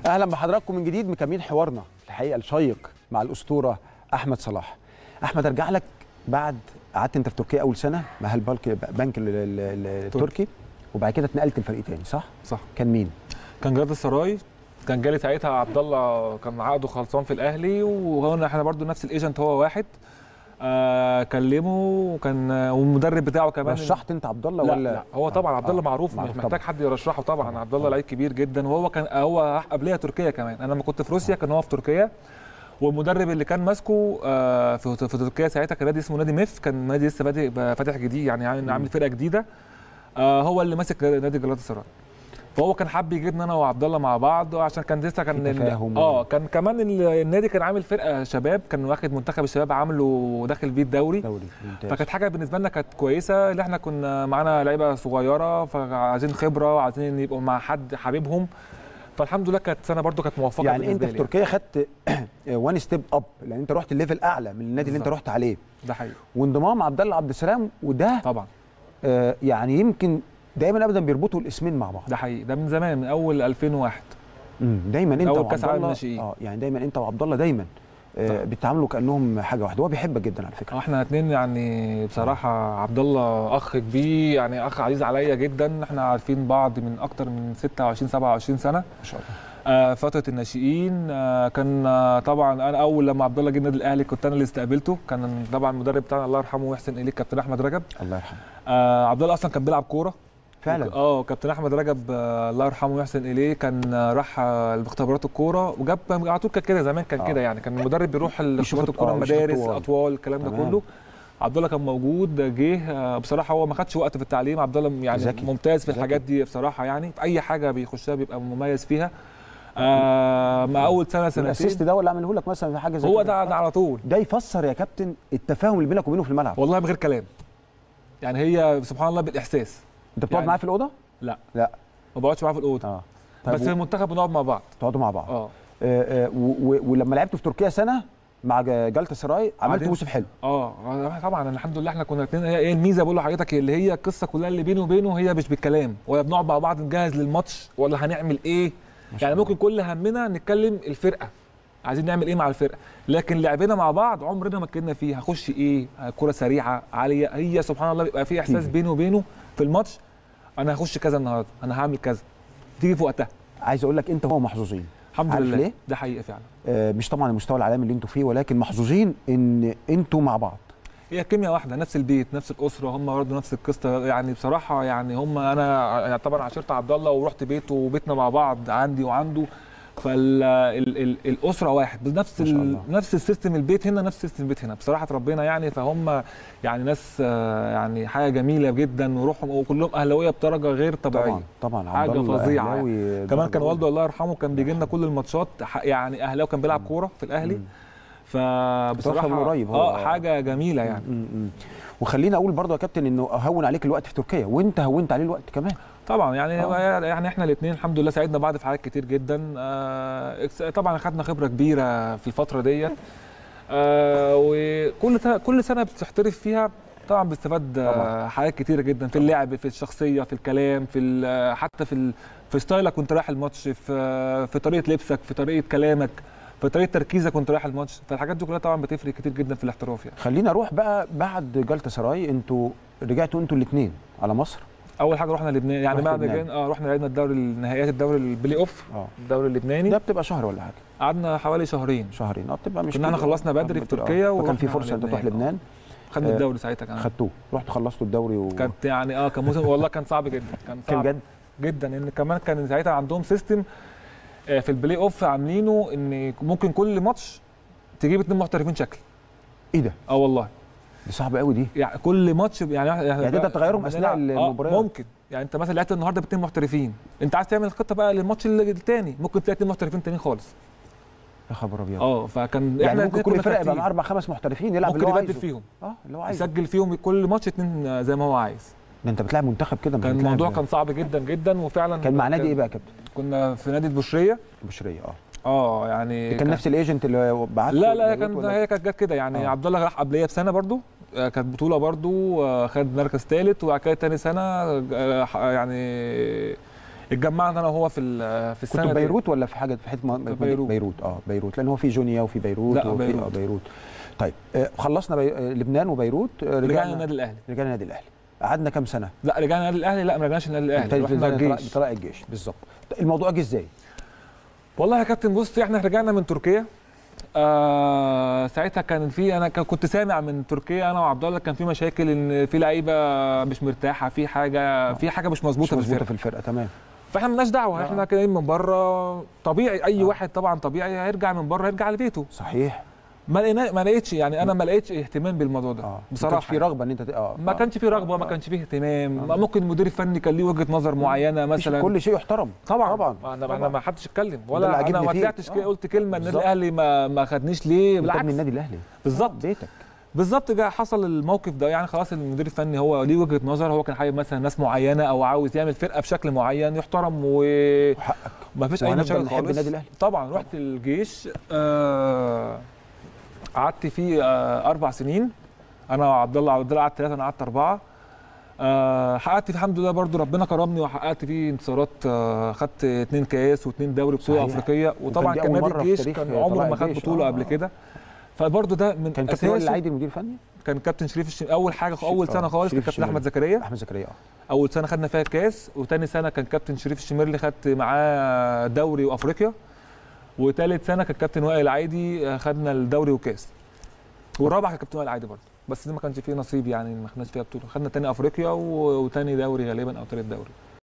اهلا بحضراتكم من جديد مكملين حوارنا الحقيقه الشيق مع الاسطوره احمد صلاح احمد ارجع لك بعد قعدت انت في تركيا اول سنه مع البنك بنك ال- ال- ال- التركي وبعد كده اتنقلت لفريق تاني صح صح كان مين كان جلاد السراي كان جالي ساعتها عبد الله كان عقده خلصان في الاهلي وهو احنا برضو نفس الايجنت هو واحد آه كلمه وكان والمدرب بتاعه كمان رشحت انت عبد الله لا, ولا لا هو طبعا عبد الله معروف مش معروف محتاج طبعاً. حد يرشحه طبعا طبعاً. عبد الله لعيب كبير جدا وهو كان هو قبليه تركيا كمان انا لما كنت في روسيا كان هو في تركيا والمدرب اللي كان ماسكه آه، في في تركيا ساعتها كان نادي اسمه نادي ميف كان نادي لسه بادئ فاتح جديد يعني عامل عامل فرقه جديده آه، هو اللي ماسك نادي جلاد السراي فهو كان حابب يجيبنا انا وعبد الله مع بعض عشان كان لسه كان في ال- تفاهم. اه كان كمان ال- النادي كان عامل فرقه شباب كان واخد منتخب الشباب عامله داخل بيه الدوري دوري ممتاز فكانت حاجه بالنسبه لنا كانت كويسه اللي احنا كنا معانا لعيبه صغيره فعايزين خبره وعايزين يبقوا مع حد حبيبهم فالحمد لله كانت سنه برضو كانت موفقه يعني انت بالنسبة في لي تركيا خدت وان ستيب اب لان انت رحت الليفل اعلى من النادي اللي انت بالظبط. رحت عليه ده حقيقي وانضمام عبد الله عبد السلام وده طبعا آه يعني يمكن دايما ابدا بيربطوا الاسمين مع بعض ده حقيقي ده من زمان من اول 2001 مم. دايما انت أول وعبد كأس عالم الله ناشئين. اه يعني دايما انت وعبد الله دايما آه طبعا. بيتعاملوا كانهم حاجه واحده هو بيحبك جدا على فكره احنا اتنين يعني بصراحه عبد الله اخ كبير يعني اخ عزيز عليا جدا احنا عارفين بعض من اكتر من 26 27 سنه ما شاء الله آه، فتره الناشئين آه، كان آه، طبعا انا اول لما عبد الله جه النادي الاهلي كنت انا اللي استقبلته كان طبعا المدرب بتاعنا الله يرحمه ويحسن اليه كابتن احمد رجب الله يرحمه آه عبد الله اصلا كان بيلعب كوره فعلا اه كابتن احمد رجب آه الله يرحمه ويحسن اليه كان آه، راح آه، الاختبارات الكوره وجاب على طول كان كده زمان كان آه. كده يعني كان المدرب بيروح الاختبارات يشوف- الكوره آه، يشوف المدارس الطوال. اطوال الكلام ده تمام. كله عبد الله كان موجود جه آه، بصراحه هو ما خدش وقت في التعليم عبد الله يعني ذكي. ممتاز في ذكي. الحاجات دي بصراحه يعني في اي حاجه بيخشها بيبقى مميز فيها آه مع اول سنه الاسيست سنتين ده ولا عمله لك مثلا في حاجه زي هو كده؟ ده, ده على طول ده يفسر يا كابتن التفاهم اللي بينك وبينه في الملعب والله من غير كلام يعني هي سبحان الله بالاحساس انت بتقعد يعني- معاه في الاوضه لا لا ما بقعدش معاه في الاوضه اه بس في المنتخب بنقعد مع بعض تقعدوا مع بعض اه آه، آه، و- و- ولما لعبتوا في تركيا سنه مع ج- جالتا سراي عملتوا بعدين- موسم حلو اه طبعا الحمد لله احنا كنا اتنين هي ايه الميزه بقول لحضرتك اللي هي القصه كلها اللي بيني وبينه هي مش بالكلام ولا بنقعد مع بعض نجهز للماتش ولا هنعمل ايه ما شاء يعني الله. ممكن كل همنا نتكلم الفرقه عايزين نعمل ايه مع الفرقه لكن لعبنا مع بعض عمرنا ما اتكلمنا فيه هخش ايه كره سريعه عاليه هي سبحان الله بيبقى في احساس تيجي. بيني وبينه في الماتش انا هخش كذا النهارده انا هعمل كذا تيجي في وقتها عايز اقول لك انت وهو محظوظين الحمد عارف لله ليه؟ ده حقيقي فعلا آه، مش طبعا المستوى العالمي اللي انتوا فيه ولكن محظوظين ان انتوا مع بعض هي كيمياء واحده نفس البيت نفس الاسره هم برضه نفس القصه يعني بصراحه يعني هم انا يعني طبعا عاشرت عبد الله ورحت بيته وبيتنا مع بعض عندي وعنده فالاسره واحد بنفس ما شاء ال- الله. نفس السيستم البيت هنا نفس سيستم البيت هنا بصراحه ربنا يعني فهم يعني ناس آه، يعني حاجه جميله جدا وروحهم وكلهم اهلاويه بدرجه غير طبيعيه طبعا طبعا حاجة عبد الله فظيعة أهلاوي كمان درجة كان أولى. والده الله يرحمه كان بيجي لنا كل الماتشات ح- يعني اهلاوي كان بيلعب كوره في الاهلي مم. فبصراحه من قريب هو. اه حاجه جميله يعني م- م. وخلينا اقول برضو يا كابتن انه هون عليك الوقت في تركيا وانت هونت عليه الوقت كمان طبعا يعني آه. آه. يعني احنا الاثنين الحمد لله ساعدنا بعض في حاجات كتير جدا آه إكس- طبعا خدنا خبره كبيره في الفتره ديت آه وكل سنه كل سنه بتحترف فيها طبعا بتستفاد طبعاً. آه حاجات كتيره جدا في اللعب في الشخصيه في الكلام في ال- حتى في ال- في ستايلك وانت رايح الماتش في في طريقه لبسك في طريقه كلامك في طريقه تركيزك وانت رايح الماتش فالحاجات دي كلها طبعا بتفرق كتير جدا في الاحتراف يعني خلينا اروح بقى بعد جالتا سراي انتوا رجعتوا انتوا الاثنين على مصر اول حاجه رحنا لبنان يعني رحت بعد لبنان. كده اه رحنا لعبنا الدوري النهائيات الدوري البلاي اوف اه الدوري اللبناني ده بتبقى شهر ولا حاجه قعدنا حوالي شهرين شهرين اه بتبقى مش كنا احنا كتير. خلصنا بدري في بتبقى- تركيا فكان في ورحنا فرصه انت تروح لبنان. لبنان خدنا آه، الدوري ساعتها كمان خدتوه رحتوا خلصتوا الدوري و... كانت يعني اه كان موسم والله كان صعب جدا كان كان صعب جد جدا ان كمان كان ساعتها عندهم سيستم آه، في البلاي اوف عاملينه ان ممكن كل ماتش تجيب اتنين محترفين شكل ايه ده اه والله دي صعبه قوي دي يعني كل ماتش يعني يعني تقدر تغيرهم أثناء المباريات؟ اه ممكن يعني انت مثلا لعبت النهارده باتنين محترفين انت عايز تعمل خطه بقى للماتش الثاني ممكن تلاقي اتنين محترفين تانيين خالص يا خبر ابيض اه فكان يعني ممكن الاتنين كل كنا فرقه يبقى ثابتين. معاه اربع خمس محترفين يلعب ممكن اللي هو يبدل عايزه فيهم اه اللي هو عايزه يسجل فيهم كل ماتش اتنين زي ما هو عايز ده انت بتلعب منتخب كده مش كان بتلعب- الموضوع كان صعب جدا جدا وفعلا كان مع نادي ايه بقى يا كابتن؟ كنا في نادي البشريه بشريه اه اه يعني كان نفس الايجنت اللي بعت لا لا هي كان هي كانت جت كده يعني آه. عبد الله راح قبليه بسنه برضو آه، كانت بطوله برضو آه، خد مركز ثالث وبعد كده تاني سنه آه، ح- يعني اتجمعنا انا وهو في ال- في السنه كنتوا في دي. بيروت ولا في حاجه في حته م- بيروت. بيروت اه بيروت لان هو في جونيا وفي بيروت لا، وفي بيروت. آه بيروت طيب آه خلصنا بي... آه، لبنان وبيروت آه، رجعنا رجعنا النادي الاهلي رجعنا النادي الاهلي قعدنا كام سنه؟ لا رجعنا النادي الاهلي لا ما رجعناش النادي الاهلي بالتالي رحنا طلع- الجيش طلع الجيش بالظبط الموضوع جه ازاي؟ والله يا كابتن بص احنا رجعنا من تركيا آه ساعتها كان في انا ك- كنت سامع من تركيا انا وعبد الله كان في مشاكل ان في لعيبه مش مرتاحه في حاجه في حاجه مش مش مظبوطه في مظبوطه الفرقه في الفرقه تمام فاحنا مالناش دعوه آه. احنا جايين من بره طبيعي اي آه. واحد طبعا طبيعي هيرجع من بره يرجع لبيته صحيح ما لقينا ما لقيتش يعني انا ما لقيتش اهتمام بالموضوع ده اه بصراحه ما كانش في رغبه ان انت ت- اه ما آه. كانش في رغبه ما آه. كانش فيه اهتمام آه. ممكن المدير الفني كان ليه وجهه نظر معينه مفيش- مثلا كل شيء يحترم طبعا طبعا طبعا انا طبعاً. انا ما حدش اتكلم اللي ولا انا عاجبني ما فيك. طلعتش كده آه. قلت كلمه النادي بالظبط. الاهلي ما ما خدنيش ليه انت من بالعكس النادي الاهلي بالظبط بيتك بالظبط جه حصل الموقف ده يعني خلاص المدير الفني هو ليه وجهه نظر هو كان حابب مثلا ناس معينه او عاوز يعمل فرقه بشكل معين يحترم وما وحقك فيش اي وهنفضل مشاكل نحب خالص النادي الاهلي طبعا رحت الجيش آه، قعدت فيه آه، اربع سنين انا وعبد الله عبد الله قعدت ثلاثه انا قعدت اربعه آه، حققت فيه الحمد لله برضو ربنا كرمني وحققت فيه انتصارات آه، خدت اتنين كاس واتنين دوري بطوله صحيح. افريقيه وطبعا دي كان أول نادي مرة في الجيش تاريخ كان طلائع عمره ما خد الجيش. بطوله آه، قبل آه. كده فبرضو ده من كان كابتن وائل اساسه العيدي المدير الفني كان كابتن شريف الشم... اول حاجه شريف- اول آه، سنه خالص كان شريف كابتن الشمالي. احمد زكريا احمد زكريا اه اول سنه خدنا فيها الكاس وتاني سنه كان كابتن شريف الشميرلي خدت معاه دوري وافريقيا وتالت سنه كان كابتن وائل العيدي آه، خدنا الدوري وكاس والرابع كان كابتن وائل العيدي برضه بس دي ما كانش فيه نصيب يعني ما خدناش فيها بطوله خدنا تاني افريقيا و- وتاني دوري غالبا او تالت دوري